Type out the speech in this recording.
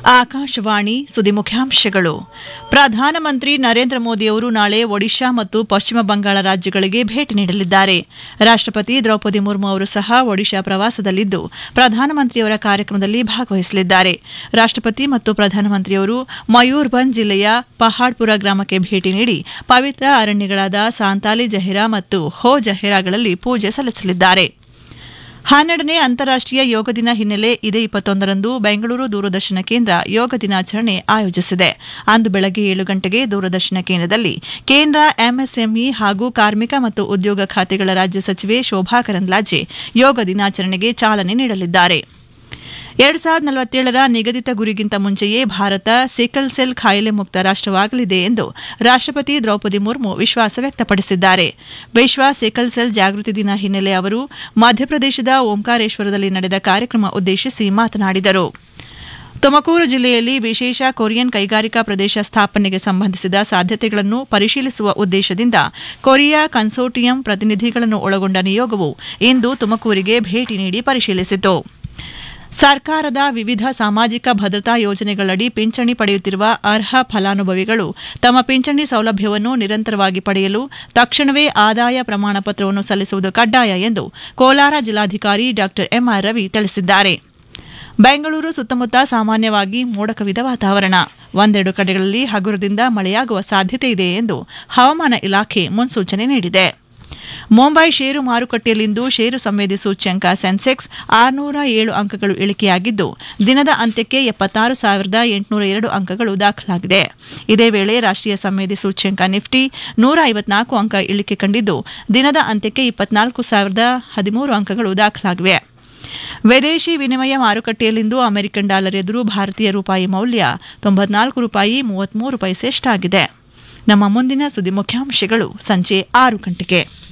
ಆಕಾಶವಾಣಿ ಸುದ್ದಿ ಮುಖ್ಯಾಂಶಗಳು ಪ್ರಧಾನಮಂತ್ರಿ ನರೇಂದ್ರ ಮೋದಿಯವರು ನಾಳೆ ಒಡಿಶಾ ಮತ್ತು ಪಶ್ಚಿಮ ಬಂಗಾಳ ರಾಜ್ಯಗಳಿಗೆ ಭೇಟಿ ನೀಡಲಿದ್ದಾರೆ ರಾಷ್ಟಪತಿ ದ್ರೌಪದಿ ಮುರ್ಮು ಅವರು ಸಹ ಒಡಿಶಾ ಪ್ರವಾಸದಲ್ಲಿದ್ದು ಪ್ರಧಾನಮಂತ್ರಿಯವರ ಕಾರ್ಯಕ್ರಮದಲ್ಲಿ ಭಾಗವಹಿಸಲಿದ್ದಾರೆ ರಾಷ್ಟಪತಿ ಮತ್ತು ಪ್ರಧಾನಮಂತ್ರಿಯವರು ಮಯೂರ್ಭಂಜ್ ಜಿಲ್ಲೆಯ ಪಹಾಡ್ಪುರ ಗ್ರಾಮಕ್ಕೆ ಭೇಟಿ ನೀಡಿ ಪವಿತ್ರ ಅರಣ್ಯಗಳಾದ ಸಾಂತಾಲಿ ಜಹೆರಾ ಮತ್ತು ಹೋ ಜಹೆರಾಗಳಲ್ಲಿ ಪೂಜೆ ಸಲ್ಲಿಸಲಿದ್ದಾರೆ ಹನ್ನೆರಡನೇ ಅಂತಾರಾಷ್ಟೀಯ ಯೋಗ ದಿನ ಹಿನ್ನೆಲೆ ಇದೇ ಇಪ್ಪತ್ತೊಂದರಂದು ಬೆಂಗಳೂರು ದೂರದರ್ಶನ ಕೇಂದ್ರ ಯೋಗ ದಿನಾಚರಣೆ ಆಯೋಜಿಸಿದೆ ಅಂದು ಬೆಳಗ್ಗೆ ಏಳು ಗಂಟೆಗೆ ದೂರದರ್ಶನ ಕೇಂದ್ರದಲ್ಲಿ ಕೇಂದ್ರ ಎಂಎಸ್ಎಂಇ ಹಾಗೂ ಕಾರ್ಮಿಕ ಮತ್ತು ಉದ್ಯೋಗ ಖಾತೆಗಳ ರಾಜ್ಯ ಸಚಿವೆ ಶೋಭಾ ಕರಂದ್ಲಾಜೆ ಯೋಗ ದಿನಾಚರಣೆಗೆ ಚಾಲನೆ ನೀಡಲಿದ್ದಾರೆ ಎರಡು ಸಾವಿರದ ನಲವತ್ತೇಳರ ನಿಗದಿತ ಗುರಿಗಿಂತ ಮುಂಚೆಯೇ ಭಾರತ ಸಿಕಲ್ ಸೆಲ್ ಖಾಯಿಲೆ ಮುಕ್ತ ರಾಷ್ಟವಾಗಲಿದೆ ಎಂದು ರಾಷ್ಟಪತಿ ದ್ರೌಪದಿ ಮುರ್ಮು ವಿಶ್ವಾಸ ವ್ಯಕ್ತಪಡಿಸಿದ್ದಾರೆ ವಿಶ್ವ ಸಿಕಲ್ ಸೆಲ್ ಜಾಗೃತಿ ದಿನ ಹಿನ್ನೆಲೆ ಅವರು ಮಧ್ಯಪ್ರದೇಶದ ಓಂಕಾರೇಶ್ವರದಲ್ಲಿ ನಡೆದ ಕಾರ್ಯಕ್ರಮ ಉದ್ದೇಶಿಸಿ ಮಾತನಾಡಿದರು ತುಮಕೂರು ಜಿಲ್ಲೆಯಲ್ಲಿ ವಿಶೇಷ ಕೊರಿಯನ್ ಕೈಗಾರಿಕಾ ಪ್ರದೇಶ ಸ್ಥಾಪನೆಗೆ ಸಂಬಂಧಿಸಿದ ಸಾಧ್ಯತೆಗಳನ್ನು ಪರಿಶೀಲಿಸುವ ಉದ್ದೇಶದಿಂದ ಕೊರಿಯಾ ಕನ್ಸೋರ್ಟಿಯಂ ಪ್ರತಿನಿಧಿಗಳನ್ನು ಒಳಗೊಂಡ ನಿಯೋಗವು ಇಂದು ತುಮಕೂರಿಗೆ ಭೇಟಿ ನೀಡಿ ಪರಿಶೀಲಿಸಿತು ಸರ್ಕಾರದ ವಿವಿಧ ಸಾಮಾಜಿಕ ಭದ್ರತಾ ಯೋಜನೆಗಳಡಿ ಪಿಂಚಣಿ ಪಡೆಯುತ್ತಿರುವ ಅರ್ಹ ಫಲಾನುಭವಿಗಳು ತಮ್ಮ ಪಿಂಚಣಿ ಸೌಲಭ್ಯವನ್ನು ನಿರಂತರವಾಗಿ ಪಡೆಯಲು ತಕ್ಷಣವೇ ಆದಾಯ ಪ್ರಮಾಣ ಪತ್ರವನ್ನು ಸಲ್ಲಿಸುವುದು ಕಡ್ಡಾಯ ಎಂದು ಕೋಲಾರ ಜಿಲ್ಲಾಧಿಕಾರಿ ಡಾ ಎಂಆರ್ ರವಿ ತಿಳಿಸಿದ್ದಾರೆ ಬೆಂಗಳೂರು ಸುತ್ತಮುತ್ತ ಸಾಮಾನ್ಯವಾಗಿ ಮೋಡ ಕವಿದ ವಾತಾವರಣ ಒಂದೆರಡು ಕಡೆಗಳಲ್ಲಿ ಹಗುರದಿಂದ ಮಳೆಯಾಗುವ ಸಾಧ್ಯತೆ ಇದೆ ಎಂದು ಹವಾಮಾನ ಇಲಾಖೆ ಮುನ್ಸೂಚನೆ ನೀಡಿದೆ ಮುಂಬೈ ಷೇರು ಮಾರುಕಟ್ಟೆಯಲ್ಲಿಂದು ಷೇರು ಸಂವೇದಿ ಸೂಚ್ಯಂಕ ಸೆನ್ಸೆಕ್ಸ್ ಆರುನೂರ ಏಳು ಅಂಕಗಳು ಇಳಿಕೆಯಾಗಿದ್ದು ದಿನದ ಅಂತ್ಯಕ್ಕೆ ಎಪ್ಪತ್ತಾರು ಸಾವಿರದ ಎಂಟುನೂರ ಎರಡು ಅಂಕಗಳು ದಾಖಲಾಗಿದೆ ಇದೇ ವೇಳೆ ರಾಷ್ಟೀಯ ಸಂವೇದಿ ಸೂಚ್ಯಂಕ ನಿಫ್ಟಿ ನೂರ ಐವತ್ನಾಲ್ಕು ಅಂಕ ಇಳಿಕೆ ಕಂಡಿದ್ದು ದಿನದ ಅಂತ್ಯಕ್ಕೆ ಇಪ್ಪತ್ನಾಲ್ಕು ಸಾವಿರದ ಹದಿಮೂರು ಅಂಕಗಳು ದಾಖಲಾಗಿವೆ ವಿದೇಶಿ ವಿನಿಮಯ ಮಾರುಕಟ್ಟೆಯಲ್ಲಿಂದು ಅಮೆರಿಕನ್ ಡಾಲರ್ ಎದುರು ಭಾರತೀಯ ರೂಪಾಯಿ ಮೌಲ್ಯ ತೊಂಬತ್ನಾಲ್ಕು ರೂಪಾಯಿ ಮೂವತ್ಮೂರು ಪೈಸೆಷ್ಟಾಗಿದೆ ನಮ್ಮ ಮುಂದಿನ ಸುದ್ದಿ ಮುಖ್ಯಾಂಶಗಳು ಸಂಜೆ ಆರು ಗಂಟೆಗೆ